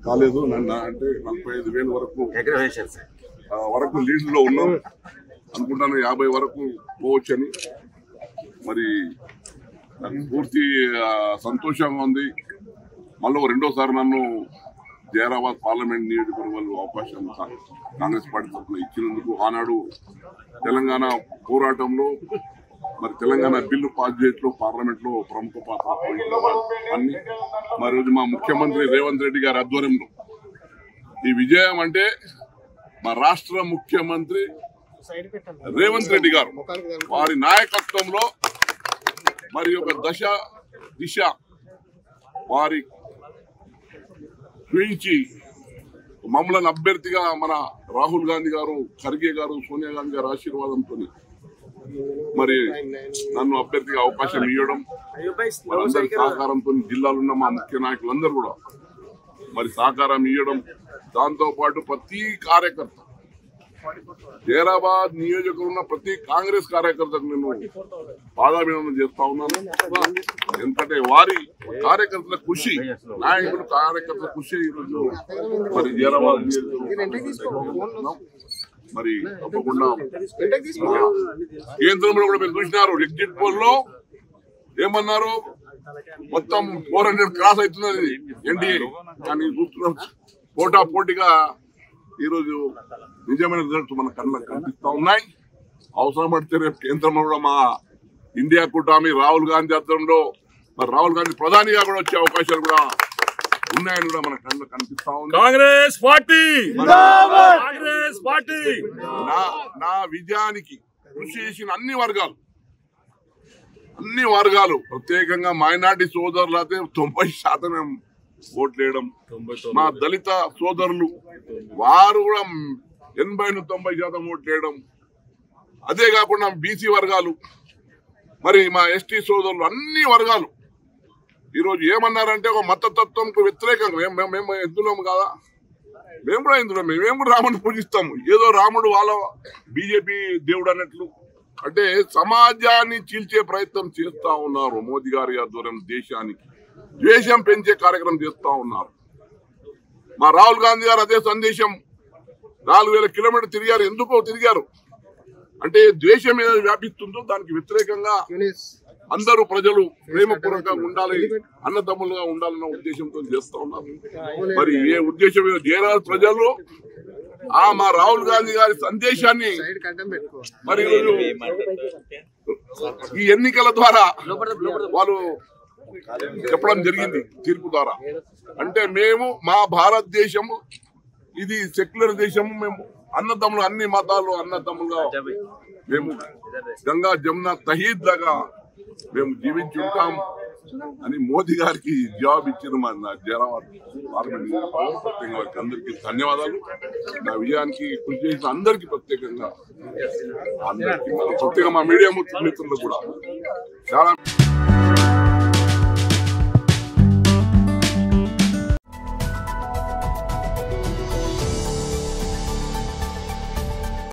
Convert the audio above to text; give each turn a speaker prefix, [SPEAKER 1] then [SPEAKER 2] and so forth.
[SPEAKER 1] కాలేదు నన్ను అంటే నలభై ఐదు వేల వరకు
[SPEAKER 2] ఎగ్రవేషన్ సార్
[SPEAKER 1] ఆ, వరకు లీడ్ లో ఉన్నాం అనుకుంటాను యాభై వరకు పోవచ్చని మరి నాకు పూర్తి ఆ, సంతోషంగా ఉంది మళ్ళీ రెండోసారి నన్ను జైరాబాద్ పార్లమెంట్ నియోజకవర్గంలో అవకాశం కా- కాంగ్రెస్ పార్టీ తరఫున ఇచ్చినందుకు ఆనాడు తెలంగాణ పోరాటంలో మరి తెలంగాణ బిల్లు పాస్ చేయట్లో పార్లమెంట్ లో ప్రముఖ పాత్ర పోషించిన వారు అన్ని మరి రోజు మా ముఖ్యమంత్రి రేవంత్ రెడ్డి గారి ఆధ్వర్యంలో ఈ విజయం అంటే మా రాష్ట్ర ముఖ్యమంత్రి రేవంత్ రెడ్డి గారు వారి నాయకత్వంలో మరి ఒక దశ దిశ వారి చూయించి మమ్మల్ని అభ్యర్థిగా మన రాహుల్ గాంధీ గారు ఖర్గే గారు సోనియా గాంధీ గారు ఆశీర్వాదంతో మరి నన్ను అభ్యర్థిగా అవకాశం ఇవ్వడం మనందరి సహకారంతో జిల్లాలో ఉన్న మా ముఖ్య నాయకులందరూ కూడా మరి సహకారం ఇవ్వడం దాంతో పాటు ప్రతి కార్యకర్త జైరాబాద్ నియోజకవర్గంలో ప్రతి కాంగ్రెస్ కార్యకర్తకు నేను పాదాభినందన చేస్తా ఉన్నాను ఎందుకంటే వారి కార్యకర్తల కృషి నాయకులు కార్యకర్తల కృషి ఈరోజు మరి జైరాబాద్ నియోజకవర్గం మరి తప్పకుండా కేంద్రంలో కూడా మీరు చూసినారు ఎగ్జిట్ పోల్ లో ఏమన్నారు మొత్తం ఫోర్ హండ్రెడ్ క్రాస్ అవుతున్నది ఎన్డీఏ కానీ చూస్తున్నాం పోటా పోటీగా ఈరోజు నిజమైన రిజల్ట్స్ మన కళ్ళకు కనిపిస్తా ఉన్నాయి అవసరం పడితే రేపు కేంద్రంలో కూడా మా ఇండియా కూటమి రాహుల్ గాంధీ ఆధ్వర్యంలో మరి రాహుల్ గాంధీ ప్రధానిగా కూడా వచ్చే అవకాశాలు కూడా ఉన్నాయని కూడా మన కళ్ళకు కనిపిస్తా ఉంది
[SPEAKER 3] కాంగ్రెస్ పార్టీ కాంగ్రెస్ పార్టీ
[SPEAKER 1] నా నా విజయానికి కృషి చేసిన అన్ని వర్గాలు అన్ని వర్గాలు ప్రత్యేకంగా మైనార్టీ సోదరులు అయితే తొంభై శాతం ఓట్లు వేయడం మా దళిత సోదరులు వారు కూడా ఎనభై నుంచి తొంభై శాతం ఓట్లు వేయడం అదే కాకుండా బీసీ వర్గాలు మరి మా ఎస్టీ సోదరులు అన్ని వర్గాలు ఈరోజు ఏమన్నారంటే ఒక మతతత్వంకు వ్యతిరేకంగా మేము మేము- మేము ఎద్దులేము కదా మేము కూడా ఇందులో మేము కూడా రాముడిని పూజిస్తాము ఏదో రాముడు వాళ్ళ బీజేపీ దేవుడు అన్నట్లు అంటే సమాజాన్ని చీల్చే ప్రయత్నం చేస్తా ఉన్నారు మోదీ గారి ఆధ్వర్యం దేశానికి ద్వేషం పెంచే కార్యక్రమం చేస్తా ఉన్నారు మా రాహుల్ గాంధీ గారు అదే సందేశం నాలుగు వేల కిలోమీటర్ తిరిగారు ఎందుకో తిరిగారు అంటే ద్వేషం ఏదైతే వ్యాపిస్తుందో దానికి వ్యతిరేకంగా అందరూ ప్రజలు ప్రేమపూర్వకంగా ఉండాలి అన్నదమ్ములుగా ఉండాలన్న ఉద్దేశంతో చేస్తా ఉన్నారు మరి ఏ ఉద్దేశం మీద జయరాజ్ ప్రజలు ఆ మా రాహుల్ గాంధీ గారి సందేశాన్ని మరి ఈరోజు ఈ ఎన్నికల ద్వారా వాళ్ళు చెప్పడం జరిగింది తీర్పు ద్వారా అంటే మేము మా భారతదేశము ఇది సెక్యులర్ దేశము మేము అన్నదమ్ములు అన్ని మతాలు అన్నదమ్ములుగా మేము గంగా జమున తహీద్ లాగా మేము జీవించి ఉంటాం అని మోదీ గారికి జవాబు ఇచ్చిన మా నా జరాబాద్ పార్లమెంట్ ప్రత్యేకంగా వారికి అందరికీ ధన్యవాదాలు నా విజయానికి కృషి చేసిన అందరికీ ప్రత్యేకంగా అందరికీ ప్రత్యేకంగా మా మీడియా మిత్రులకు కూడా చాలా